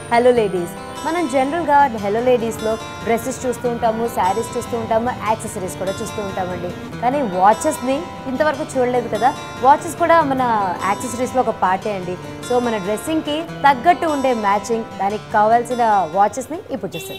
Hello ladies మనం జనరల్గా hello లేడీస్లో డ్రెస్సెస్ చూస్తూ ఉంటాము శారీస్ చూస్తూ ఉంటాము యాక్సెసరీస్ కూడా చూస్తూ ఉంటామండి కానీ వాచెస్ని ఇంతవరకు చూడలేదు కదా వాచెస్ కూడా మన యాక్సెసరీస్లో ఒక పార్టే అండి సో మన డ్రెస్సింగ్కి తగ్గట్టు ఉండే మ్యాచింగ్ దానికి కావాల్సిన వాచెస్ని ఇప్పుడు చూసేద్దాం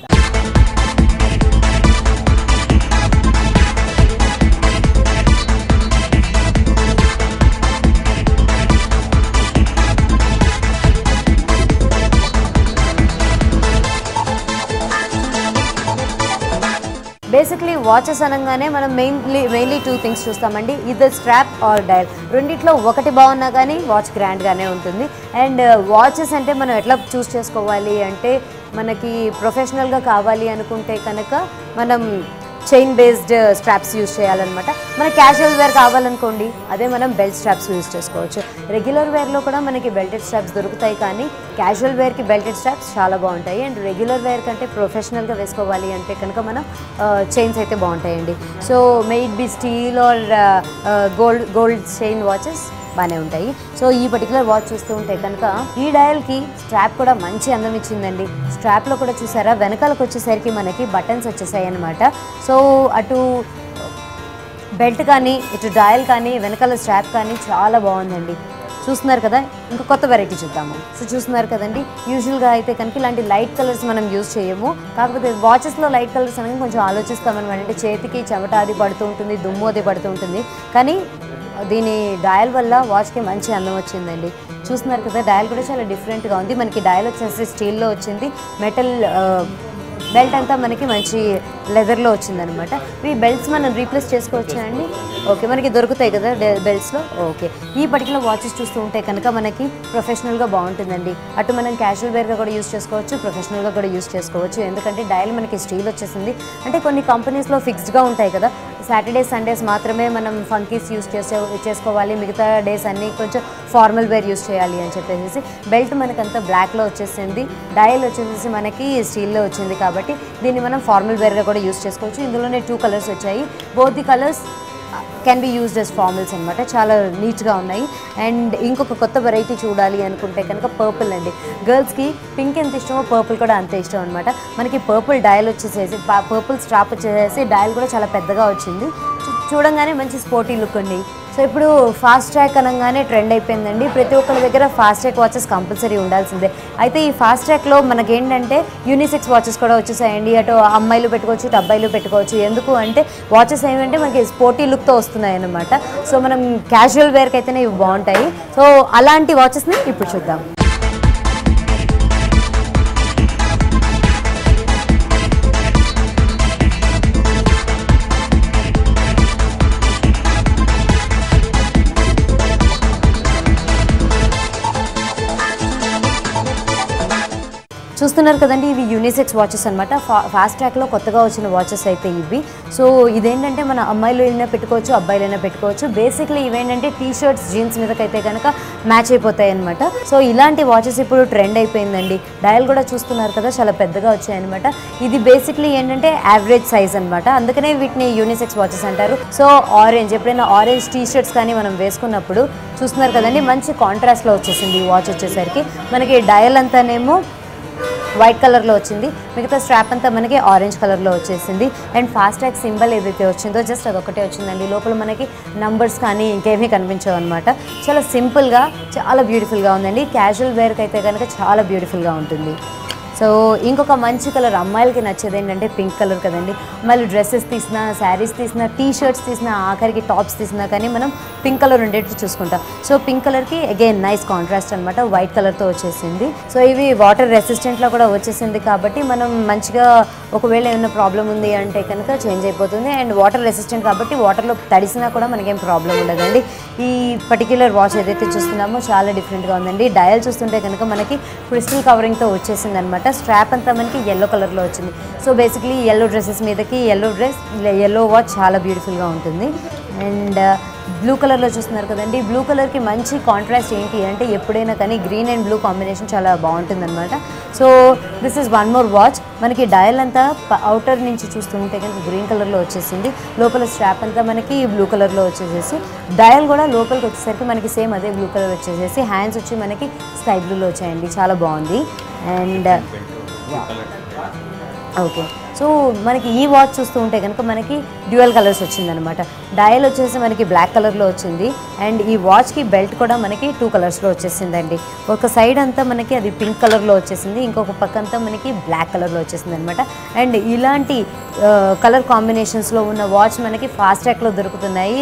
బేసిక్లీ వాచెస్ అనగానే మనం మెయిన్లీ మెయిన్లీ టూ థింగ్స్ చూస్తామండి ఇది స్ట్రాప్ ఆర్ డయల్ రెండిట్లో ఒకటి బాగున్నా కానీ వాచ్ గ్రాండ్గానే ఉంటుంది అండ్ వాచెస్ అంటే మనం ఎట్లా చూస్ చేసుకోవాలి అంటే మనకి ప్రొఫెషనల్గా కావాలి అనుకుంటే కనుక మనం చైన్ బేస్డ్ స్ట్రాప్స్ యూస్ చేయాలన్నమాట మన క్యాజువల్ వేర్ కావాలనుకోండి అదే మనం బెల్ట్ స్ట్రాప్స్ యూస్ చేసుకోవచ్చు రెగ్యులర్ వేర్లో కూడా మనకి బెల్టెడ్ స్ట్రాప్స్ దొరుకుతాయి కానీ క్యాజువల్ వేర్కి బెల్టెడ్ స్ట్రాప్స్ చాలా బాగుంటాయి అండ్ రెగ్యులర్ వేర్ కంటే ప్రొఫెషనల్గా వేసుకోవాలి అంటే కనుక మనం చైన్స్ అయితే బాగుంటాయండి so maybe steel or gold gold chain watches బాగానే ఉంటాయి సో ఈ పర్టికులర్ వాచ్ చూస్తూ ఉంటే కనుక ఈ డయల్కి స్ట్రాప్ కూడా మంచి అందం ఇచ్చిందండి స్ట్రాప్లో కూడా చూసారా వెనకాలకు వచ్చేసరికి మనకి బటన్స్ వచ్చేసాయి అనమాట సో అటు బెల్ట్ కానీ ఇటు డయల్ కానీ వెనకాల స్ట్రాప్ కానీ చాలా బాగుందండి చూస్తున్నారు కదా ఇంకా కొత్త వెరైటీ చూద్దాము సో చూస్తున్నారు కదండి యూజువల్గా అయితే కనుక ఇలాంటి లైట్ కలర్స్ మనం యూజ్ చేయము కాకపోతే వాచెస్లో లైట్ కలర్స్ అనగా కొంచెం ఆలోచిస్తామన్నమాట అంటే చేతికి చెమట అది పడుతూ ఉంటుంది దుమ్ము అది పడుతూ ఉంటుంది కానీ దీని డయల్ వల్ల వాచ్కి మంచి అందం వచ్చిందండి చూస్తున్నారు కదా డయల్ కూడా చాలా డిఫరెంట్గా ఉంది మనకి డయల్ వచ్చేసి స్టీల్లో వచ్చింది మెటల్ బెల్ట్ అంతా మనకి మంచి లెదర్లో వచ్చిందనమాట ఈ బెల్ట్స్ మనం రీప్లేస్ చేసుకోవచ్చా అండి ఓకే మనకి దొరుకుతాయి కదా బెల్ట్స్లో ఓకే ఈ పర్టికులర్ వాచెస్ చూస్తూ ఉంటే కనుక మనకి ప్రొఫెషనల్గా బాగుంటుందండి అటు మనం క్యాజువల్ వేర్గా కూడా యూస్ చేసుకోవచ్చు ప్రొఫెషనల్గా కూడా యూస్ చేసుకోవచ్చు ఎందుకంటే డయల్ మనకి స్టీల్ వచ్చేసింది అంటే కొన్ని కంపెనీస్లో ఫిక్స్డ్గా ఉంటాయి కదా సాటర్డే సండేస్ మాత్రమే మనం ఫంకీస్ యూస్ చేసే చేసుకోవాలి మిగతా డేస్ అన్నీ కొంచెం ఫార్మల్ వేర్ యూస్ చేయాలి అని చెప్పేసి బెల్ట్ మనకంతా బ్లాక్లో వచ్చేసింది డయల్ వచ్చేసి మనకి స్టీల్లో వచ్చింది కాబట్టి దీన్ని మనం ఫార్మల్ వేర్గా కూడా యూస్ చేసుకోవచ్చు ఇందులోనే టూ కలర్స్ వచ్చాయి both the colours can be used as formals అనమాట చాలా నీట్గా ఉన్నాయి అండ్ ఇంకొక కొత్త వెరైటీ చూడాలి అనుకుంటే కనుక పర్పుల్ అండి గర్ల్స్కి పింక్ ఎంత ఇష్టమో పర్పుల్ కూడా అంతే ఇష్టం అనమాట మనకి పర్పుల్ డయల్ వచ్చేసేసి పర్పుల్ స్ట్రాప్ వచ్చేసేసి డయల్ కూడా చాలా పెద్దగా వచ్చింది చూ- చూడంగానే మంచి స్పోర్టీ లుక్ అండి సో ఇప్పుడు ఫాస్ట్ ట్రాక్ అనగానే ట్రెండ్ అయిపోయిందండి ప్రతి ఒక్కరి దగ్గర ఫాస్ట్ ట్రాక్ వాచెస్ కంపల్సరీ ఉండాల్సిందే అయితే ఈ ఫాస్ట్ ట్రాక్లో మనకేంటంటే యూనిసెక్స్ వాచెస్ కూడా వచ్చేసాయండి అటు అమ్మాయిలు పెట్టుకోవచ్చు ఇటు అబ్బాయిలు పెట్టుకోవచ్చు ఎందుకు అంటే వాచెస్ ఏమంటే మనకి స్పోర్టీ లుక్తో వస్తున్నాయి అన్నమాట సో మనం క్యాజువల్ వేర్కి అయితేనే ఇవి బాగుంటాయి సో అలాంటి వాచెస్ని ఇప్పుడు చూద్దాం చూస్తున్నారు కదండి ఇవి యూనిసెక్స్ వాచెస్ అనమాట ఫా ఫాస్ట్ ట్రాక్లో కొత్తగా వచ్చిన వాచెస్ అయితే ఇవి సో ఇదేంటంటే మన అమ్మాయిలు అయినా పెట్టుకోవచ్చు అబ్బాయిలైనా పెట్టుకోవచ్చు బేసిక్లీ ఇవేంటంటే టీ షర్ట్స్ జీన్స్ మీదకైతే కనుక మ్యాచ్ అయిపోతాయి అనమాట సో ఇలాంటి వాచెస్ ఇప్పుడు ట్రెండ్ అయిపోయిందండి డయల్ కూడా చూస్తున్నారు కదా చాలా పెద్దగా వచ్చాయన్నమాట ఇది బేసిక్లీ ఏంటంటే యావరేజ్ సైజ్ అనమాట అందుకనే వీటిని యూనిసెక్స్ వాచెస్ అంటారు సో ఆరెంజ్ ఎప్పుడైనా ఆరెంజ్ టీ షర్ట్స్ కానీ మనం వేసుకున్నప్పుడు చూస్తున్నారు కదండి మంచి కాంట్రాస్ట్లో వచ్చేసింది ఈ వాచ్ వచ్చేసరికి మనకి డయల్ అంతానేమో వైట్ కలర్లో వచ్చింది మిగతా స్ట్రాప్ అంతా మనకి ఆరెంజ్ కలర్లో వచ్చేసింది అండ్ ఫాస్ట్ ట్రాక్ సింబల్ ఏదైతే వచ్చిందో జస్ట్ అదొకటే వచ్చిందండి లోపల మనకి నంబర్స్ కానీ ఇంకేమీ కనిపించవు అనమాట చాలా సింపుల్గా చాలా బ్యూటిఫుల్గా ఉందండి క్యాజువల్ వేర్కి అయితే కనుక చాలా బ్యూటిఫుల్గా ఉంటుంది సో ఇంకొక మంచి కలర్ అమ్మాయిలకి నచ్చేది ఏంటంటే పింక్ కలర్ కదండి అమ్మాయిలు డ్రెస్సెస్ తీసినా శారీస్ తీసినా టీ షర్ట్స్ తీసినా ఆఖరికి టాప్స్ తీసినా కానీ మనం పింక్ కలర్ ఉండేట్టు చూసుకుంటాం సో పింక్ కలర్కి అగైన్ నైస్ కాంట్రాస్ట్ అనమాట వైట్ కలర్తో వచ్చేసింది సో ఇవి వాటర్ రెసిస్టెంట్లో కూడా వచ్చేసింది కాబట్టి మనం మంచిగా ఒకవేళ ఏమైనా ప్రాబ్లం ఉంది అంటే కనుక చేంజ్ అయిపోతుంది అండ్ వాటర్ రెసిస్టెంట్ కాబట్టి వాటర్లో తడిసినా కూడా మనకేం ప్రాబ్లం ఉండదండి ఈ పర్టిక్యులర్ వాచ్ ఏదైతే చూస్తున్నామో చాలా డిఫరెంట్గా ఉందండి డయల్ చూస్తుంటే కనుక మనకి క్రిస్టల్ కవరింగ్తో వచ్చేసింది అనమాట స్ట్రాప్ అంతా మనకి ఎల్లో కలర్లో వచ్చింది సో బేసిక్లీ ఎల్లో డ్రెస్సెస్ మీదకి ఎల్లో డ్రెస్ ఎల్లో వాచ్ చాలా బ్యూటిఫుల్గా ఉంటుంది అండ్ బ్లూ కలర్లో చూస్తున్నారు కదండి బ్లూ కలర్కి మంచి కాంట్రాస్ట్ ఏంటి అంటే ఎప్పుడైనా కానీ గ్రీన్ అండ్ బ్లూ కాంబినేషన్ చాలా బాగుంటుందన్నమాట so this is one more watch మనకి డయల్ అంతా అవుటర్ నుంచి చూస్తుంటే కనుక గ్రీన్ కలర్లో వచ్చేసింది లోపల స్ట్రాప్ అంతా మనకి బ్లూ కలర్లో వచ్చేసేసి డయల్ కూడా లోపలికి వచ్చేసరికి మనకి సేమ్ అదే బ్లూ కలర్ వచ్చేసేసి హ్యాండ్స్ వచ్చి మనకి స్కై బ్లూలో వచ్చాయండి చాలా బాగుంది అండ్ కలర్ ఓకే సో మనకి ఈ వాచ్ చూస్తూ ఉంటే కనుక మనకి డ్యూయల్ కలర్స్ వచ్చిందనమాట డయల్ వచ్చేసి మనకి బ్లాక్ కలర్లో వచ్చింది అండ్ ఈ వాచ్కి బెల్ట్ కూడా మనకి టూ కలర్స్లో వచ్చేసిందండి ఒక సైడ్ అంతా మనకి అది పింక్ కలర్లో వచ్చేసింది ఇంకొక పక్క అంతా మనకి బ్లాక్ కలర్లో వచ్చేసింది అనమాట అండ్ ఇలాంటి కలర్ కాంబినేషన్స్లో ఉన్న వాచ్ మనకి ఫాస్ట్ ట్రాక్లో దొరుకుతున్నాయి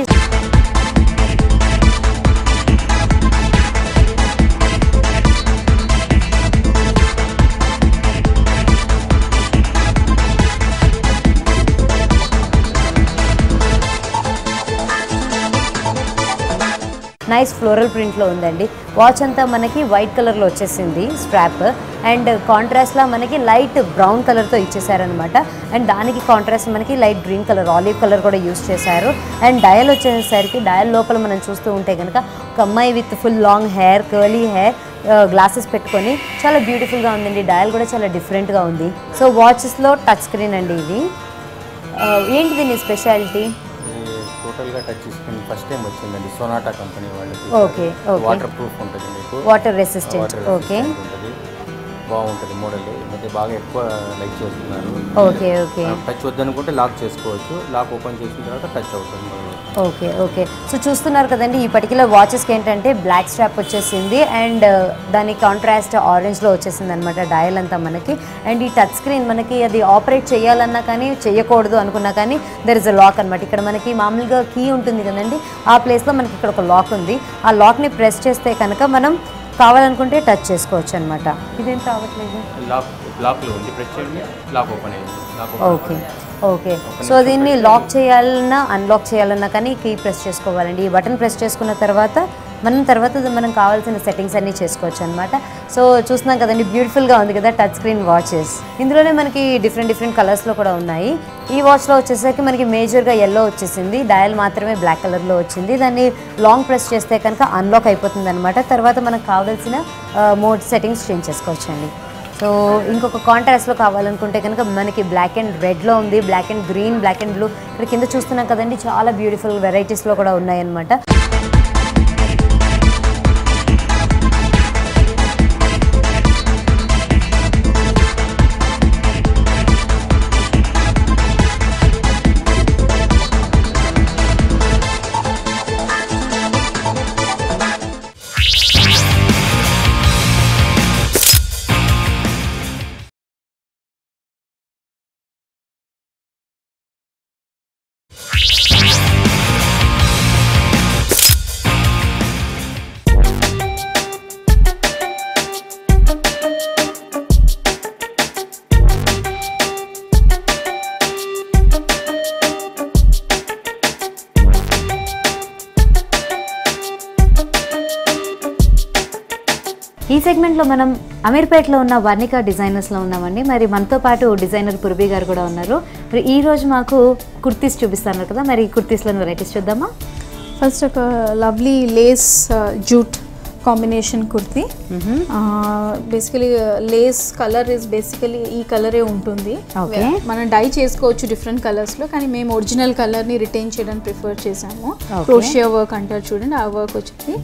నైస్ ఫ్లోరల్ ప్రింట్లో ఉందండి వాచ్ అంతా మనకి వైట్ కలర్లో వచ్చేసింది స్ట్రాప్ అండ్ కాంట్రాస్ట్లా మనకి లైట్ బ్రౌన్ కలర్తో ఇచ్చేసారనమాట అండ్ దానికి కాంట్రాస్ట్ మనకి light green colour olive colour కూడా యూస్ చేశారు అండ్ డయల్ వచ్చేసరికి డయల్ లోపల మనం చూస్తూ ఉంటే కనుక ఒక అమ్మాయి with full long hair curly hair glasses పెట్టుకొని చాలా బ్యూటిఫుల్గా ఉందండి డయల్ కూడా చాలా డిఫరెంట్గా ఉంది సో వాచెస్లో టచ్ స్క్రీన్ అండి ఇది ఆ, ఏంటి దీని స్పెషాలిటీ ఇది టోటల్గా టచ్ స్క్రీన్ ఫస్ట్ టైం వచ్చిందండి సొనాటా కంపెనీ వాళ్ళకి ఓకే ఓకే వాటర్ ప్రూఫ్ ఉంటుంది మీకు వాటర్ రెసిస్టెంట్ వాటర్ ఓకే ఉంటుంది బాగుంటుంది మోడల్ ఈ మధ్య బాగా ఎక్కువ లైక్ చేస్తున్నారు ఓకే ఓకే టచ్ వద్దనుకుంటే లాక్ చేసుకోవచ్చు లాక్ ఓపెన్ చేసిన తర్వాత టచ్ అవుతుంది ఓకే ఓకే సో చూస్తున్నారు కదండి ఈ పర్టికులర్ వాచెస్కి ఏంటంటే బ్లాక్ స్ట్రాప్ వచ్చేసింది అండ్ దాని కాంట్రాస్ట్ ఆరెంజ్లో వచ్చేసింది అనమాట డయల్ అంతా మనకి అండ్ ఈ టచ్ స్క్రీన్ మనకి అది ఆపరేట్ చేయాలన్నా కానీ చేయకూడదు అనుకున్నా కానీ దర్ ఇస్ అ లాక్ అనమాట ఇక్కడ మనకి మామూలుగా కీ ఉంటుంది కదండి ఆ ప్లేస్లో మనకి ఇక్కడ ఒక లాక్ ఉంది ఆ లాక్ని ప్రెస్ చేస్తే కనుక మనం కావాలనుకుంటే టచ్ చేసుకోవచ్చు అనమాట ఇదేం రావట్లేదు లాక్ లాక్లో ఉంది ప్రెస్ చేయండి లాక్ ఓపెన్ అయ్యింది లాక్ ఓకే ఓకే సో దీన్ని లాక్ చేయాలన్నా అన్లాక్ చేయాలన్నా కానీ కీ ప్రెస్ చేసుకోవాలండి ఈ బటన్ ప్రెస్ చేసుకున్న తర్వాత మనం తర్వాత మనం కావాల్సిన సెట్టింగ్స్ అన్నీ చేసుకోవచ్చు అనమాట సో చూస్తున్నాం కదండి బ్యూటిఫుల్గా ఉంది కదా టచ్ స్క్రీన్ వాచెస్ ఇందులోనే మనకి డిఫరెంట్ డిఫరెంట్ కలర్స్లో కూడా ఉన్నాయి ఈ వాచ్లో వచ్చేసరికి మనకి మేజర్గా ఎల్లో వచ్చేసింది డయల్ మాత్రమే బ్లాక్ కలర్లో వచ్చింది దాన్ని లాంగ్ ప్రెస్ చేస్తే కనుక అన్లాక్ అయిపోతుంది అనమాట తర్వాత మనకు కావాల్సిన మోడ్ సెట్టింగ్స్ చేంజ్ చేసుకోవచ్చండి సో ఇంకొక కాంట్రాస్ట్లో కావాలనుకుంటే కనుక మనకి బ్లాక్ అండ్ రెడ్లో ఉంది black and green black and blue ఇక్కడ కింద చూస్తున్నాం కదండి చాలా బ్యూటిఫుల్ వెరైటీస్లో కూడా ఉన్నాయన్నమాట ఈ సెగ్మెంట్లో మనం అమీర్పేటలో ఉన్న వర్ణిక డిజైనర్స్లో ఉన్నామండి మరి మనతో పాటు డిజైనర్ పురబి గారు కూడా ఉన్నారు మరి ఈ రోజు మాకు కుర్తీస్ చూపిస్తున్నారు కదా మరి కుర్తీస్లోని వెరైటీస్ చూద్దామా ఫస్ట్ ఒక lovely lace jute combination kurti basically lace colour is basically ఈ కలరే ఉంటుంది Okay. మనం డై చేసుకోవచ్చు డిఫరెంట్ కలర్స్లో కానీ మేము ఒరిజినల్ కలర్ని రిటైన్ చేయడానికి ప్రిఫర్ చేసాము Okay. క్రోషియా వర్క్ అంటారు చూడండి ఆ వర్క్ వచ్చింది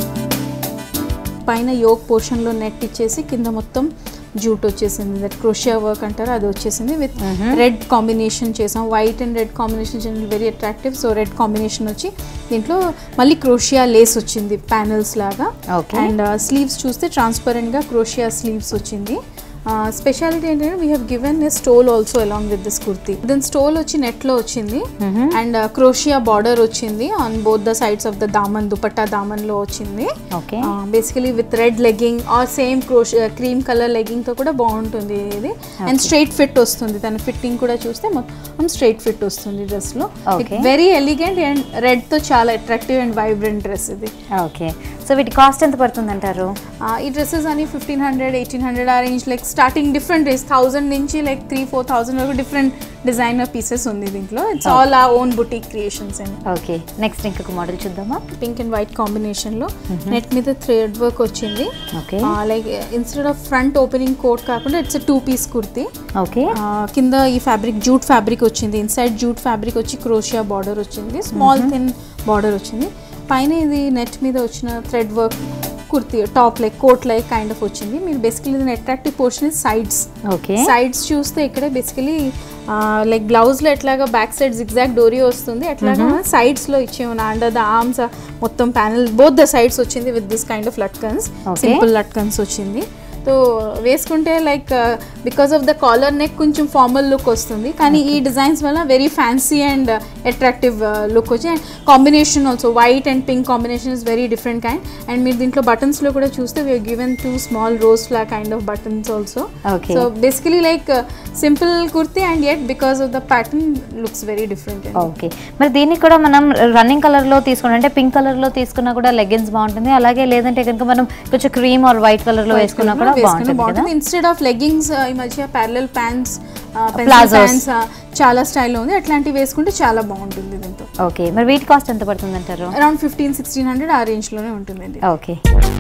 పైన యోక్ పోర్షన్లో నెట్ ఇచ్చేసి కింద మొత్తం జూట్ వచ్చేసింది దట్ క్రోషియా వర్క్ అంటారు అది వచ్చేసింది విత్ రెడ్ కాంబినేషన్ చేసాం white and red combination general very attractive so red combination వచ్చి దీంట్లో మళ్ళీ క్రోషియా లేస్ వచ్చింది ప్యానల్స్ లాగా Okay. అండ్ స్లీవ్స్ చూస్తే ట్రాన్స్పరెంట్గా క్రోషియా స్లీవ్స్ వచ్చింది స్పెషాలిటీ ఏంటంటే we have given a stole also along with this kurti then stole వచ్చి నెట్లో వచ్చింది అండ్ క్రోషియా బార్డర్ వచ్చింది on both the sides of the దామన్ దుపట్టా దామన్లో వచ్చింది okay basically with red legging are same క్రోష్ క్రీమ్ కలర్ లెగ్గింగ్ తో కూడా బాగుంటుంది ఇది అండ్ స్ట్రైట్ ఫిట్ వస్తుంది తన ఫిట్టింగ్ కూడా చూస్తే మొత్తం స్ట్రైట్ ఫిట్ వస్తుంది డ్రెస్ లో Okay. Very elegant and red తో చాలా అట్రాక్టివ్ అండ్ వైబ్రెంట్ డ్రెస్ ఇది ఓకే సో వీటి కాస్ట్ ఎంత పడుతుంది అంటారు ఆ, ఈ డ్రెస్సెస్ అని ఫిఫ్టీన్ హండ్రెడ్ ఎయిటీన్ హండ్రెడ్ ఆ range like starting different range thousand నుంచి లైక్ త్రీ ఫోర్ థౌసండ్ వరకు డిఫరెంట్ డిజైనర్ పీసెస్ ఉంది దీంట్లో it's all uh own boutique creations and okay next ఇంకొక మోడల్ చూద్దామా పింక్ అండ్ వైట్ కాంబినేషన్ లో net మీద thread work వచ్చింది okay like instead of front opening coat కాకుండా it's two piece kurti okay కింద ఈ ఫ్యాబ్రిక్ జూట్ ఫ్యాబ్రిక్ వచ్చింది inside jute fabric వచ్చి క్రోషియా బార్డర్ వచ్చింది స్మాల్ థిన్ బార్డర్ వచ్చింది పైన ఇది నెట్ మీద వచ్చిన thread work kurti top like coat like kind of వచ్చింది మీరు బేసికలీ దీని attractive portion is sides okay sides చూస్తే ఇక్కడే బేసికలీ లైక్ బ్లౌజ్లో ఎట్లాగా బ్యాక్ సైడ్ ఎగ్జాక్ట్ డోరీ వస్తుంది అట్లాగా సైడ్స్లో ఇచ్చేమన్నా అండర్ ద ఆర్మ్స్ మొత్తం ప్యానల్ బోత్ ద సైడ్స్ వచ్చింది విత్ దిస్ కైండ్ ఆఫ్ లట్కన్స్ Okay. సింపుల్ లట్కన్స్ వచ్చింది సో వేసుకుంటే like because of the collar neck కొంచెం ఫార్మల్ లుక్ వస్తుంది కానీ ఈ డిజైన్స్ వల్ల very fancy and attractive look వచ్చి and combination also white and pink combination is very different kind and మీరు దీంట్లో బటన్స్లో కూడా చూస్తే we are given two small rose ఫ్లా kind of buttons also Okay. So basically like simple kurti and yet because of the pattern looks very different okay మరి దీనికి కూడా మనం రన్నింగ్ కలర్ లో తీసుకున్నా అంటే పింక్ కలర్ లో తీసుకున్నా కూడా లెగ్గిన్స్ బాగుంటుంది అలాగే లేదంటే కనుక మనం కొంచెం క్రీమ్ ఆర్ వైట్ కలర్ లో వేసుకున్నా కూడా బాగుంటుంది కదా ఇన్స్టెడ్ ఆఫ్ లెగ్గింగ్స్ ఈ మధ్య ప్యారలల్ ప్యాంట్స్ Plazos. ప్యాంట్స్ చాలా స్టైల్లో ఉంది అట్లాంటివి వేసుకుంటే చాలా బాగుంటుంది దీంతో ఓకే మరి వీటి కాస్ట్ ఎంత పడుతుంది అంటారు అరౌండ్ ఫిఫ్టీన్ సిక్స్టీన్ హండ్రెడ్ ఆ రేంజ్లోనే ఉంటుందండి okay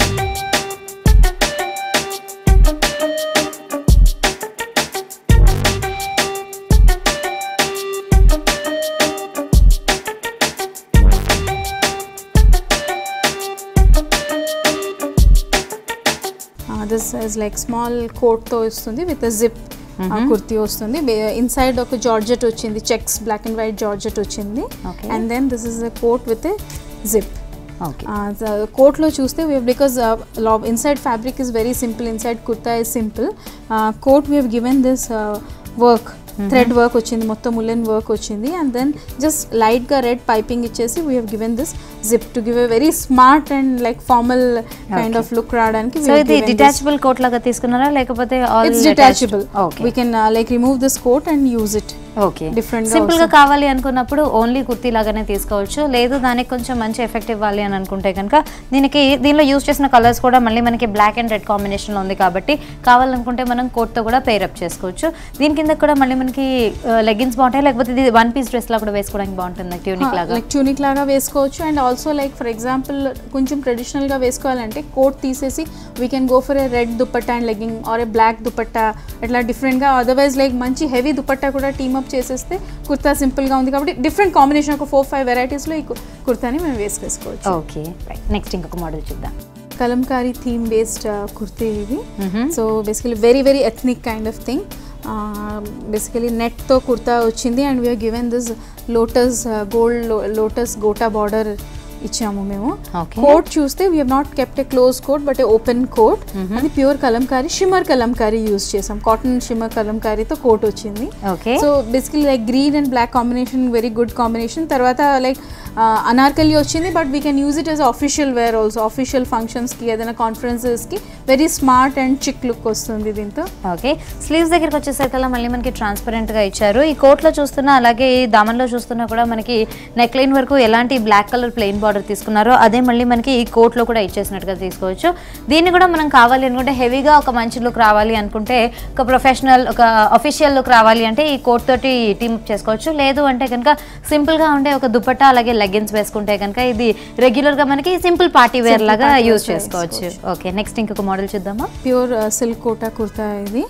this is like small కోట్తో వస్తుంది విత్ జిప్ కుర్తీ వస్తుంది ఇన్సైడ్ ఒక జార్జెట్ వచ్చింది checks black and white georgette వచ్చింది Okay. And then this is a coat with zip okay కోట్లో చూస్తే because inside fabric is very simple inside kurta is simple coat we have given this work thread work వచ్చింది మొత్తం woollen work వచ్చింది and then just లైట్గా red piping ఇచ్చేసి we have given this zip to give a very smart and like formal kind of look రావడానికి so ఇది detachable coat లాగా తీసుకున్నారా లేకపోతే all ఇట్స్ attached? Detachable okay we can like remove this coat and use it okay different గా simple గా కావాలి అనుకున్నప్పుడు ఓన్లీ కుర్తీ లాగానే తీసుకోవచ్చు లేదు దానికి కొంచెం మంచి ఎఫెక్ట్ ఇవ్వాలి అని అనుకుంటే కనుక దీనికి దీనిలో యూజ్ చేసిన కలర్స్ కూడా మళ్ళీ మనకి బ్లాక్ అండ్ రెడ్ కాంబినేషన్ లో ఉంది కాబట్టి కావాలనుకుంటే మనం కోట్ తో కూడా పేరప్ చేసుకోవచ్చు దీని కింద కూడా మళ్ళీ మనకి లెగ్గిన్స్ బాగుంటాయి లేకపోతే ఇది వన్ పీస్ డ్రెస్ లా కూడా వేసుకోవడానికి బాగుంటుంది ట్యూనిక్ లాగా లైక్ ట్యూనిక్ లాగా వేసుకోవచ్చు and also like for example కొంచెం ట్రెడిషనల్గా వేసుకోవాలంటే కోట్ తీసేసి we can go for a red dupatta and legging or a black dupatta ఇట్లా డిఫరెంట్గా అదర్వైజ్ లైక్ మంచి హెవీ దుపట్టా కూడా టీమ్ అప్ చేసేస్తే కుర్తా సింపుల్గా ఉంది కాబట్టి డిఫరెంట్ కాంబినేషన్ ఒక ఫోర్ ఫైవ్ వెరైటీస్లో ఈ కు- కుర్తాని మేము వేసుకేసుకోవచ్చు ఓకే నెక్స్ట్ ఇంకొక మోడల్ చూద్దాం కలంకారీ థీమ్ బేస్డ్ కుర్తీ ఇది Mhm. So basically very very ethnic kind of thing basically నెట్తో కుర్తా వచ్చింది and we are given this lotus gold lotus gota border ఇచ్చాము మేము Okay. కోట్ చూస్తే we not kept a close coat but a open coat అది pure Kalamkari shimmer Kalamkari use చేసాం cotton shimmer కలంకారీతో coat వచ్చింది okay so basically like green and black combination very good combination తర్వాత like Anarkali వచ్చింది but we can use it as official wear also official ఫంక్షన్స్కి ఏదైనా కాన్ఫరెన్సెస్కి very smart and chic look వస్తుంది దీంతో okay sleeves దగ్గరికి వచ్చేసరికల్లా మళ్ళీ మనకి ట్రాన్స్పరెంట్ గా ఇచ్చారు ఈ కోట్ లో చూస్తున్నా అలాగే ఈ దామన్లో చూస్తున్నా కూడా మనకి నెక్ లైన్ వరకు ఎలాంటి బ్లాక్ కలర్ ప్లెయిన్ బార్డర్ తీసుకున్నారో అదే మళ్ళీ మనకి ఈ కోట్ లో కూడా ఇచ్చేసినట్టుగా తీసుకోవచ్చు దీన్ని కూడా మనం కావాలి అనుకుంటే హెవీగా ఒక మంచి లుక్ రావాలి అనుకుంటే ఒక ప్రొఫెషనల్ ఒక అఫీషియల్ లుక్ రావాలి అంటే ఈ కోట్ తోటి టీమ్ చేసుకోవచ్చు లేదు అంటే కనుక సింపుల్ గా ఉండే ఒక దుపట్టా అలాగే లెగ్గిన్స్ వేసుకుంటే కనుక ఇది రెగ్యులర్ గా మనకి సింపుల్ పార్టీ వేర్ Simple లాగా party wear యూజ్ గా చేసుకోవచ్చు ఓకే నెక్స్ట్ ఇంకొక మోడల్ చూద్దామా ప్యూర్ సిల్క్ కోటా కుర్తా ఇది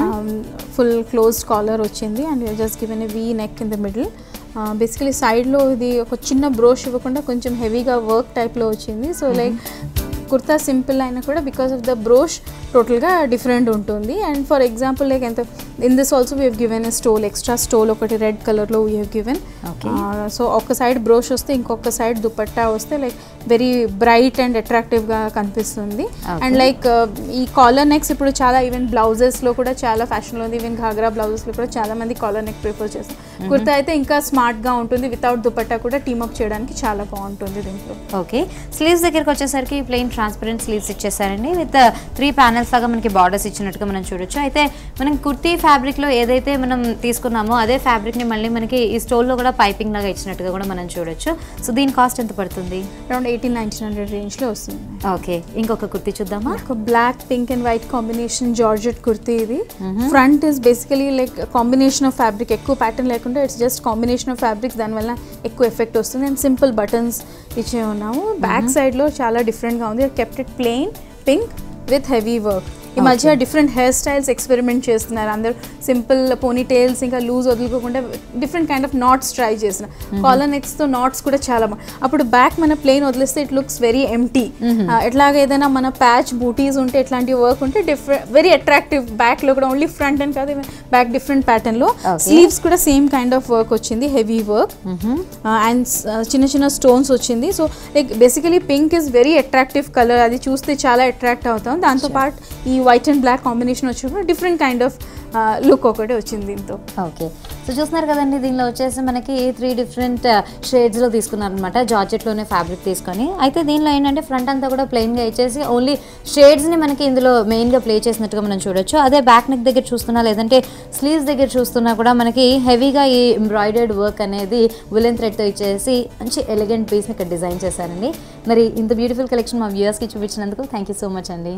ఫుల్ క్లోజ్డ్ కాలర్ వచ్చింది and just given a V neck in the middle basically సైడ్లో ఇది ఒక చిన్న బ్రోష్ ఇవ్వకుండా కొంచెం హెవీగా వర్క్ టైప్లో వచ్చింది సో లైక్ కుర్తా సింపుల్ అయినా కూడా బికాస్ ఆఫ్ ద బ్రోష్ టోటల్గా డిఫరెంట్ ఉంటుంది అండ్ ఫర్ ఎగ్జాంపుల్ లైక్ ఎంత in this also we have given a stole extra stole ఒకటి రెడ్ కలర్లో we have given Okay. So ఒక సైడ్ బ్రోష్ వస్తే ఇంకొక సైడ్ దుపట్టా వస్తే లైక్ వెరీ బ్రైట్ అండ్ అట్రాక్టివ్గా కనిపిస్తుంది Okay. అండ్ లైక్ ఈ కాలర్ నెక్స్ ఇప్పుడు చాలా ఈవెన్ బ్లౌజెస్లో కూడా చాలా ఫ్యాషన్లో ఉంది ఈవెన్ ఘాగ్రా బ్లౌజెస్లో కూడా చాలా మంది కాలర్ నెక్ ప్రిఫర్ చేస్తారు కుర్తా అయితే ఇంకా స్మార్ట్గా ఉంటుంది వితౌట్ దుపట్టా కూడా టీమ్ అప్ చేయడానికి చాలా బాగుంటుంది దీంట్లో ఓకే స్లీవ్స్ దగ్గరికి వచ్చేసరికి ప్లెయిన్ ట్రాన్స్పరెంట్ స్లీవ్స్ ఇచ్చేసారండి విత్ త్రీ ప్యానల్స్ లాగా మనకి బార్డర్స్ ఇచ్చినట్టుగా మనం చూడొచ్చు అయితే మనం కుర్తీ ఫ్యాబ్రిక్లో ఏదైతే మనం తీసుకున్నామో అదే ఫ్యాబ్రిక్ని మళ్ళీ మనకి ఈ స్టోల్లో కూడా పైపింగ్ లాగా ఇచ్చినట్టుగా కూడా మనం చూడొచ్చు సో దీని కాస్ట్ ఎంత పడుతుంది అరౌండ్ ఎయిటీన్ నైన్టీన్ హండ్రెడ్ రేంజ్లో వస్తుంది ఓకే ఇంకొక కుర్తీ చూద్దామా ఒక black pink and white combination georgette kurti ఇది front is basically like combination of fabric ఎక్కువ ప్యాటర్న్ లేకుండా it's just combination of fabrics దానివల్ల ఎక్కువ ఎఫెక్ట్ వస్తుంది అండ్ సింపుల్ బటన్స్ ఇచ్చే ఉన్నాము బ్యాక్ సైడ్లో చాలా డిఫరెంట్గా ఉంది kept it plain pink with heavy work ఈ మధ్య డిఫరెంట్ హెయిర్ స్టైల్స్ ఎక్స్పెరిమెంట్ చేస్తున్నారు అందరూ సింపుల్ పోనీ టైల్స్ ఇంకా లూజ్ వదులుకోకుండా different kind of knots try చేసిన కాలర్ నెక్స్ తో నాట్స్ కూడా చాలా బాగుంది అప్పుడు బ్యాక్ మన ప్లేన్ వదిలేస్తే ఇట్ లుక్స్ వెరీ ఎంటీ ఎట్లాగ ఏదైనా మన ప్యాచ్ బూటీస్ ఉంటే ఇట్లాంటి వర్క్ ఉంటే డిఫరెంట్ వెరీ అట్రాక్టివ్ బ్యాక్ లో కూడా ఓన్లీ ఫ్రంట్ అని కాదు బ్యాక్ డిఫరెంట్ ప్యాటర్న్ లో Okay. స్లీవ్స్ కూడా సేమ్ కైండ్ ఆఫ్ వర్క్ వచ్చింది హెవీ వర్క్ అండ్ చిన్న చిన్న స్టోన్స్ వచ్చింది so like basically pink is very attractive colour అది చూస్తే చాలా అట్రాక్ట్ అవుతాం దాంతో పాటు ఈ వైట్ అండ్ బ్లాక్ కాంబినేషన్ వచ్చినప్పుడు డిఫరెంట్ కైండ్ ఆఫ్ లుక్ ఒకటి వచ్చింది దీంతో ఓకే సో చూస్తున్నారు కదండి దీనిలో వచ్చేసి మనకి త్రీ డిఫరెంట్ షేడ్స్లో తీసుకున్నారనమాట జార్జెట్లోనే ఫ్యాబ్రిక్ తీసుకొని అయితే దీనిలో ఏంటంటే ఫ్రంట్ అంతా కూడా ప్లెయిన్గా ఇచ్చేసి ఓన్లీ షేడ్స్ని మనకి ఇందులో మెయిన్గా ప్లే చేసినట్టుగా మనం చూడొచ్చు అదే బ్యాక్ నెక్ దగ్గర చూస్తున్నా లేదంటే స్లీవ్స్ దగ్గర చూస్తున్నా కూడా మనకి హెవీగా ఈ ఎంబ్రాయిడర్డ్ వర్క్ అనేది విలెన్ థ్రెడ్తో ఇచ్చేసి మంచి ఎలిగెంట్ పీస్ని ఇక్కడ డిజైన్ చేశారండి మరి ఇంత బ్యూటిఫుల్ కలెక్షన్ మా వ్యూయర్స్కి చూపించినందుకు థ్యాంక్ యూ సో మచ్ అండి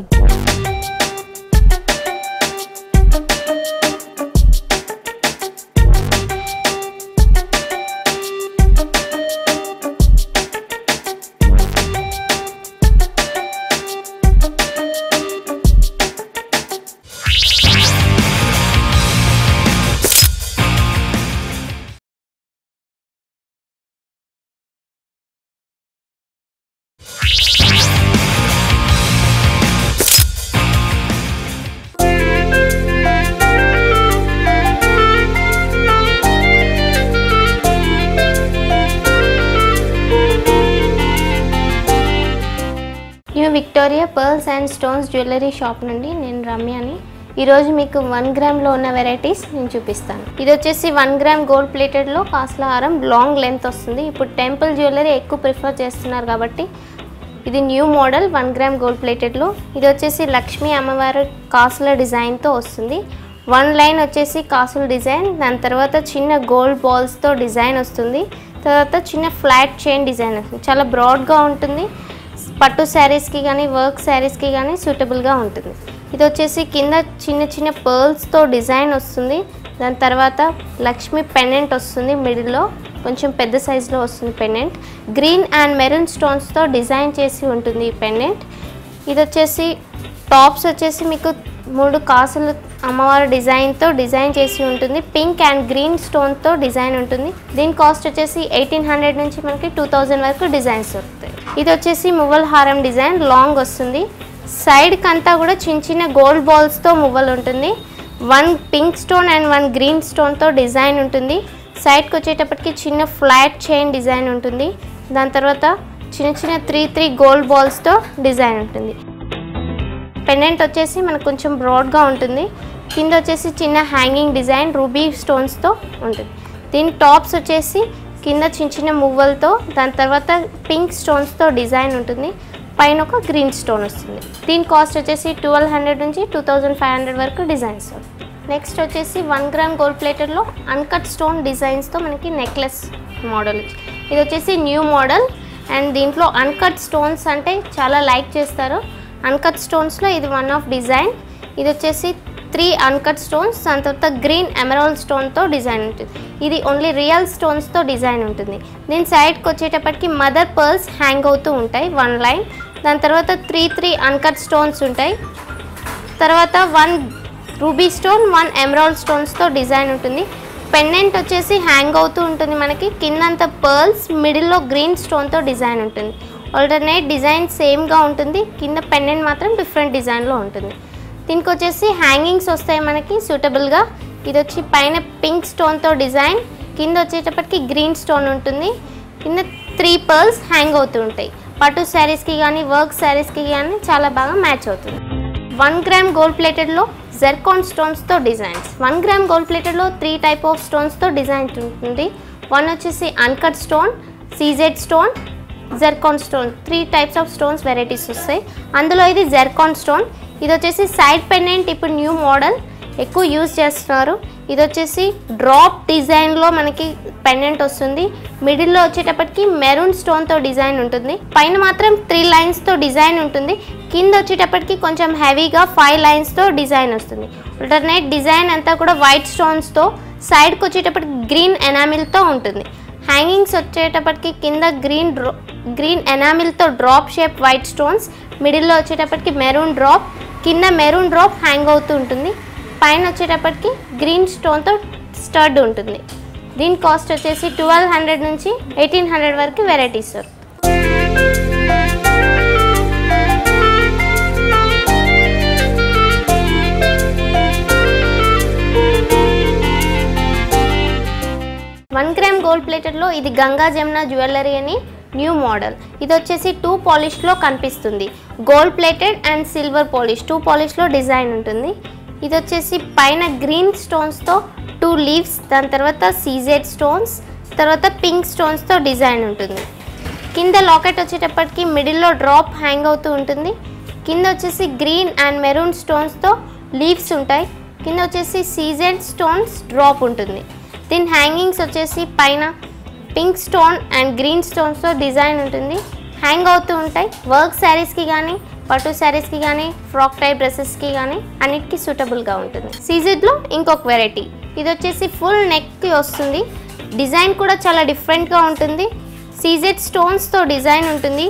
new Victoria pearls and stones jewellery shop నుండి నేను రమ్యని ఈరోజు మీకు వన్ గ్రామ్లో ఉన్న వెరైటీస్ నేను చూపిస్తాను ఇది వచ్చేసి వన్ గ్రామ్ గోల్డ్ ప్లేటెడ్లో కాస్ట్ల హారం లాంగ్ లెంత్ వస్తుంది ఇప్పుడు టెంపుల్ జ్యువెలరీ ఎక్కువ ప్రిఫర్ చేస్తున్నారు కాబట్టి ఇది new model one gram gold ప్లేటెడ్లో ఇది వచ్చేసి లక్ష్మీ అమ్మవారి కాసుల డిజైన్తో వస్తుంది వన్ లైన్ వచ్చేసి కాసుల డిజైన్ దాని తర్వాత చిన్న గోల్డ్ బాల్స్తో డిజైన్ వస్తుంది తర్వాత చిన్న ఫ్లాట్ చైన్ డిజైన్ వస్తుంది చాలా బ్రాడ్గా ఉంటుంది పట్టు శారీస్కి కానీ వర్క్ శారీస్కి కానీ సూటబుల్గా ఉంటుంది ఇది వచ్చేసి కింద చిన్న చిన్న పర్ల్స్తో డిజైన్ వస్తుంది దాని తర్వాత లక్ష్మి పెండెంట్ వస్తుంది మిడిల్లో కొంచెం పెద్ద సైజులో వస్తుంది పెండెంట్ గ్రీన్ అండ్ మెరూన్ స్టోన్స్తో డిజైన్ చేసి ఉంటుంది ఈ పెండెంట్ ఇది వచ్చేసి టాప్స్ వచ్చేసి మీకు మూడు కాసులు అమ్మవారి డిజైన్తో డిజైన్ చేసి ఉంటుంది పింక్ అండ్ గ్రీన్ స్టోన్తో డిజైన్ ఉంటుంది దీని కాస్ట్ వచ్చేసి ఎయిటీన్ హండ్రెడ్ నుంచి మనకి టూ థౌజండ్ వరకు డిజైన్స్ దొరుకుతాయి ఇది వచ్చేసి మువ్వల్ హారం డిజైన్ లాంగ్ వస్తుంది సైడ్కి అంతా కూడా చిన్న చిన్న గోల్డ్ బాల్స్తో మువ్వలు ఉంటుంది one pink stone and one green స్టోన్తో డిజైన్ ఉంటుంది సైడ్కి వచ్చేటప్పటికి చిన్న ఫ్లాట్ చైన్ డిజైన్ ఉంటుంది దాని తర్వాత చిన్న చిన్న త్రీ త్రీ గోల్డ్ బాల్స్తో డిజైన్ ఉంటుంది పెండెంట్ వచ్చేసి మనకు కొంచెం బ్రాడ్గా ఉంటుంది కింద వచ్చేసి చిన్న హ్యాంగింగ్ డిజైన్ రూబీ స్టోన్స్తో ఉంటుంది దీని టాప్స్ వచ్చేసి కింద చిన్న చిన్న మువ్వలతో దాని తర్వాత పింక్ స్టోన్స్తో డిజైన్ ఉంటుంది పైన ఒక గ్రీన్ స్టోన్ వస్తుంది దీని కాస్ట్ వచ్చేసి ట్వెల్వ్ హండ్రెడ్ నుంచి టూ థౌజండ్ ఫైవ్ హండ్రెడ్ వరకు డిజైన్స్ నెక్స్ట్ వచ్చేసి వన్ గ్రామ్ గోల్డ్ ప్లేటెడ్లో అన్కట్ స్టోన్ డిజైన్స్తో మనకి నెక్లెస్ మోడల్ ఇది వచ్చేసి న్యూ మోడల్ అండ్ దీంట్లో అన్కట్ స్టోన్స్ అంటే చాలా లైక్ చేస్తారు అన్కట్ స్టోన్స్లో ఇది వన్ ఆఫ్ డిజైన్ ఇది వచ్చేసి త్రీ అన్కట్ స్టోన్స్ దాని తర్వాత గ్రీన్ ఎమరాల్డ్ స్టోన్తో డిజైన్ ఉంటుంది ఇది ఓన్లీ రియల్ స్టోన్స్తో డిజైన్ ఉంటుంది దీని సైడ్కి వచ్చేటప్పటికి మదర్ పర్ల్స్ హ్యాంగ్ అవుతూ ఉంటాయి వన్ లైన్ దాని తర్వాత త్రీ త్రీ అన్కట్ స్టోన్స్ ఉంటాయి తర్వాత one ruby stone one emerald స్టోన్స్తో డిజైన్ ఉంటుంది పెండెంట్ వచ్చేసి హ్యాంగ్ అవుతూ ఉంటుంది మనకి కిందంతా పర్ల్స్ మిడిల్లో గ్రీన్ స్టోన్తో డిజైన్ ఉంటుంది ఆల్టర్నేట్ డిజైన్ సేమ్గా ఉంటుంది కింద పెండెంట్ మాత్రం డిఫరెంట్ డిజైన్లో ఉంటుంది దీనికి వచ్చేసి హ్యాంగింగ్స్ వస్తాయి మనకి సూటబుల్గా ఇది వచ్చి పైన పింక్ స్టోన్తో డిజైన్ కింద వచ్చేటప్పటికి గ్రీన్ స్టోన్ ఉంటుంది కింద త్రీ పర్ల్స్ హ్యాంగ్ అవుతూ ఉంటాయి పట్టు శారీస్కి కానీ వర్క్ శారీస్కి కానీ చాలా బాగా మ్యాచ్ అవుతుంది వన్ గ్రామ్ గోల్డ్ ప్లేటెడ్లో జెర్కాన్ స్టోన్స్తో డిజైన్స్ వన్ గ్రామ్ గోల్డ్ ప్లేటెడ్లో త్రీ టైప్ ఆఫ్ స్టోన్స్తో డిజైన్ ఉంటుంది వన్ వచ్చేసి uncut stone CZ stone zircon stone three types of stones varieties వస్తాయి అందులో ఇది జెర్కాన్ స్టోన్ ఇది వచ్చేసి సైడ్ పెండెంట్ ఇప్పుడు న్యూ మోడల్ ఎక్కువ యూజ్ చేస్తున్నారు ఇది వచ్చేసి డ్రాప్ డిజైన్లో మనకి పెండెంట్ వస్తుంది మిడిల్లో వచ్చేటప్పటికి మెరూన్ స్టోన్తో డిజైన్ ఉంటుంది పైన మాత్రం త్రీ లైన్స్తో డిజైన్ ఉంటుంది కింద వచ్చేటప్పటికి కొంచెం హెవీగా ఫైవ్ లైన్స్తో డిజైన్ వస్తుంది ఆల్టర్నేట్ డిజైన్ అంతా కూడా వైట్ స్టోన్స్తో సైడ్కి వచ్చేటప్పటికి గ్రీన్ ఎనామిల్తో ఉంటుంది హ్యాంగింగ్స్ వచ్చేటప్పటికి కింద గ్రీన్ డ్రో గ్రీన్ ఎనామిల్తో డ్రాప్ షేప్ వైట్ స్టోన్స్ మిడిల్లో వచ్చేటప్పటికి మెరూన్ డ్రాప్ కింద మెరూన్ డ్రాప్ హ్యాంగ్ అవుతూ ఉంటుంది పైన వచ్చేటప్పటికి గ్రీన్ స్టోన్తో స్టడ్ ఉంటుంది దీని కాస్ట్ వచ్చేసి ట్వెల్వ్ హండ్రెడ్ నుంచి ఎయిటీన్ హండ్రెడ్ వరకు వెరైటీస్ దొరుకుతాయి వన్ గ్రామ్ గోల్డ్ ప్లేటెడ్లో ఇది గంగా జమున జ్యువెలరీ అని న్యూ మోడల్ ఇది వచ్చేసి టూ పాలిష్లో కనిపిస్తుంది gold plated and silver polish two పాలిష్లో డిజైన్ ఉంటుంది ఇది వచ్చేసి పైన గ్రీన్ స్టోన్స్తో టూ లీవ్స్ దాని తర్వాత సీజెడ్ స్టోన్స్ తర్వాత పింక్ స్టోన్స్తో డిజైన్ ఉంటుంది కింద లాకెట్ వచ్చేటప్పటికి మిడిల్లో డ్రాప్ హ్యాంగ్ అవుతూ ఉంటుంది కింద వచ్చేసి గ్రీన్ అండ్ మెరూన్ స్టోన్స్తో లీవ్స్ ఉంటాయి కింద వచ్చేసి సీజెడ్ స్టోన్స్ డ్రాప్ ఉంటుంది దీని హ్యాంగింగ్స్ వచ్చేసి పైన పింక్ స్టోన్ అండ్ గ్రీన్ స్టోన్స్తో డిజైన్ ఉంటుంది హ్యాంగ్ అవుతూ ఉంటాయి వర్క్ శారీస్కి కానీ పట్టు శారీస్కి కానీ ఫ్రాక్ టైప్ డ్రెస్సెస్కి కానీ అన్నిటికీ సూటబుల్గా ఉంటుంది సీజెడ్లో ఇంకొక వెరైటీ ఇది వచ్చేసి ఫుల్ నెక్కి వస్తుంది డిజైన్ కూడా చాలా డిఫరెంట్గా ఉంటుంది సీజెడ్ స్టోన్స్తో డిజైన్ ఉంటుంది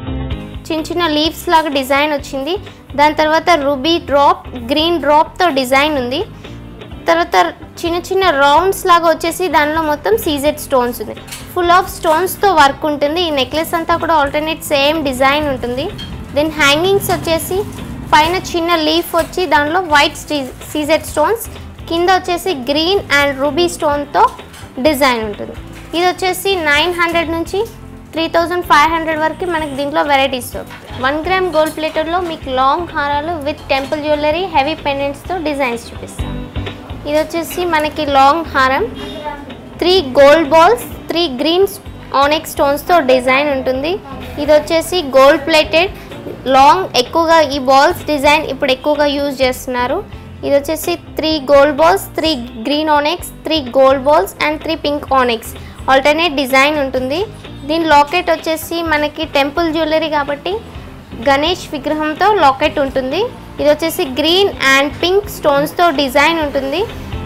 చిన్న చిన్న లీవ్స్ లాగా డిజైన్ వచ్చింది దాని తర్వాత రూబీ డ్రాప్ గ్రీన్ డ్రాప్తో డిజైన్ ఉంది తర్వాత చిన్న చిన్న రౌండ్స్ లాగా వచ్చేసి దానిలో మొత్తం సీజెడ్ స్టోన్స్ ఉంది ఫుల్ ఆఫ్ స్టోన్స్తో వర్క్ ఉంటుంది ఈ నెక్లెస్ అంతా కూడా ఆల్టర్నేట్ సేమ్ డిజైన్ ఉంటుంది దెన్ హ్యాంగింగ్స్ వచ్చేసి పైన చిన్న లీఫ్ వచ్చి దానిలో వైట్ సీజెడ్ స్టోన్స్ కింద వచ్చేసి గ్రీన్ అండ్ రూబీ స్టోన్తో డిజైన్ ఉంటుంది ఇది వచ్చేసి నైన్ హండ్రెడ్ నుంచి త్రీ థౌజండ్ ఫైవ్ హండ్రెడ్ వరకు మనకి దీంట్లో వెరైటీస్ వన్ గ్రామ్ గోల్డ్ ప్లేటర్లో మీకు లాంగ్ హారాలు విత్ టెంపుల్ జ్యువెలరీ హెవీ పెండెంట్స్తో డిజైన్స్ చూపిస్తాను ఇది వచ్చేసి మనకి లాంగ్ హారం three gold balls three green onyx స్టోన్స్తో డిజైన్ ఉంటుంది ఇది వచ్చేసి గోల్డ్ ప్లేటెడ్ లాంగ్ ఎక్కువగా ఈ బాల్స్ డిజైన్ ఇప్పుడు ఎక్కువగా యూజ్ చేస్తున్నారు ఇది వచ్చేసి three gold balls three green onyx three gold balls and three pink onyx alternate design ఉంటుంది దీని లాకెట్ వచ్చేసి మనకి టెంపుల్ జ్యువెలరీ కాబట్టి గణేష్ విగ్రహంతో లాకెట్ ఉంటుంది ఇది వచ్చేసి గ్రీన్ అండ్ పింక్ స్టోన్స్తో డిజైన్ ఉంటుంది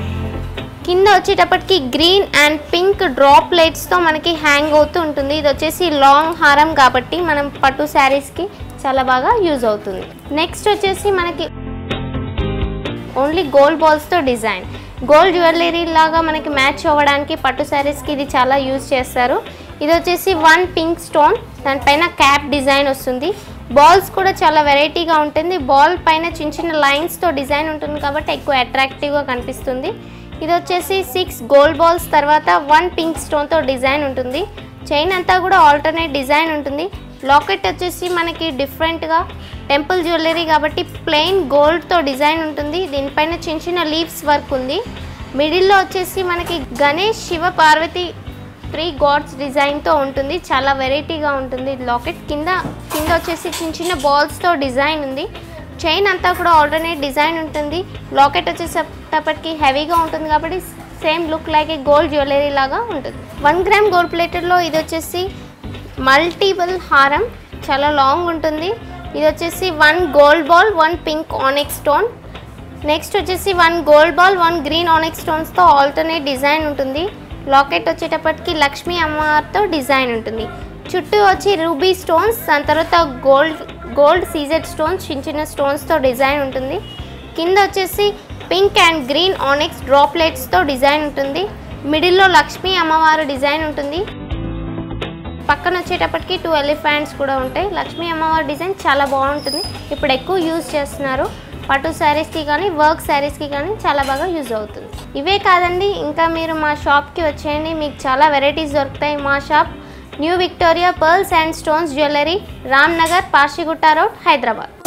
కింద వచ్చేటప్పటికి గ్రీన్ అండ్ పింక్ డ్రాప్ లైట్స్తో మనకి హ్యాంగ్ అవుతూ ఉంటుంది ఇది వచ్చేసి లాంగ్ హారం కాబట్టి మనం పట్టు శారీస్కి చాలా బాగా యూజ్ అవుతుంది నెక్స్ట్ వచ్చేసి మనకి ఓన్లీ గోల్డ్ బాల్స్తో డిజైన్ గోల్డ్ జ్యువెలరీ లాగా మనకి మ్యాచ్ అవ్వడానికి పట్టు శారీస్కి ఇది చాలా యూజ్ చేస్తారు ఇది వచ్చేసి వన్ పింక్ స్టోన్ దానిపైన క్యాప్ డిజైన్ వస్తుంది బాల్స్ కూడా చాలా వెరైటీగా ఉంటుంది బాల్ పైన చిన్న చిన్న లైన్స్తో డిజైన్ ఉంటుంది కాబట్టి ఎక్కువ అట్రాక్టివ్గా కనిపిస్తుంది ఇది వచ్చేసి సిక్స్ గోల్డ్ బాల్స్ తర్వాత వన్ పింక్ స్టోన్తో డిజైన్ ఉంటుంది చైన్ అంతా కూడా ఆల్టర్నేట్ డిజైన్ ఉంటుంది లాకెట్ వచ్చేసి మనకి డిఫరెంట్గా టెంపుల్ జ్యువెలరీ కాబట్టి ప్లెయిన్ గోల్డ్తో డిజైన్ ఉంటుంది దీనిపైన చిన్న చిన్న లీవ్స్ వర్క్ ఉంది మిడిల్లో వచ్చేసి మనకి గణేష్ శివ పార్వతి త్రీ గాడ్స్ డిజైన్తో ఉంటుంది చాలా వెరైటీగా ఉంటుంది లాకెట్ కింద కింద వచ్చేసి చిన్న చిన్న బాల్స్తో డిజైన్ ఉంది చైన్ అంతా కూడా ఆల్టర్నేట్ డిజైన్ ఉంటుంది లాకెట్ వచ్చేసేటప్పటికి హెవీగా ఉంటుంది కాబట్టి same look like a gold jewellery లాగా ఉంటుంది వన్ గ్రామ్ గోల్డ్ ప్లేటెడ్లో ఇది వచ్చేసి మల్టిపుల్ హారం చాలా లాంగ్ ఉంటుంది ఇది వచ్చేసి one gold ball one pink onyx stone next వచ్చేసి one gold ball one green onyx స్టోన్స్తో ఆల్టర్నేట్ డిజైన్ ఉంటుంది లాకెట్ వచ్చేటప్పటికి లక్ష్మీ అమ్మవారితో డిజైన్ ఉంటుంది చుట్టూ వచ్చి రూబీ స్టోన్స్ దాని తర్వాత గోల్డ్ గోల్డ్ సీజెడ్ స్టోన్స్ చిన్న చిన్న స్టోన్స్తో డిజైన్ ఉంటుంది కింద వచ్చేసి పింక్ అండ్ గ్రీన్ ఆనెక్స్ డ్రాప్లెట్స్తో డిజైన్ ఉంటుంది మిడిల్లో లక్ష్మీ అమ్మవారు డిజైన్ ఉంటుంది పక్కన వచ్చేటప్పటికి టూ ఎలిఫెంట్స్ కూడా ఉంటాయి లక్ష్మీ అమ్మవారి డిజైన్ చాలా బాగుంటుంది ఇప్పుడు ఎక్కువ యూజ్ చేస్తున్నారు పట్టు శారీస్కి కానీ వర్క్ శారీస్కి కానీ చాలా బాగా యూజ్ అవుతుంది ఇవే కాదండి ఇంకా మీరు మా షాప్కి వచ్చేయండి మీకు చాలా వెరైటీస్ దొరుకుతాయి మా shop new Victoria pearls and stones jewellery Ramnagar Parshigutta road Hyderabad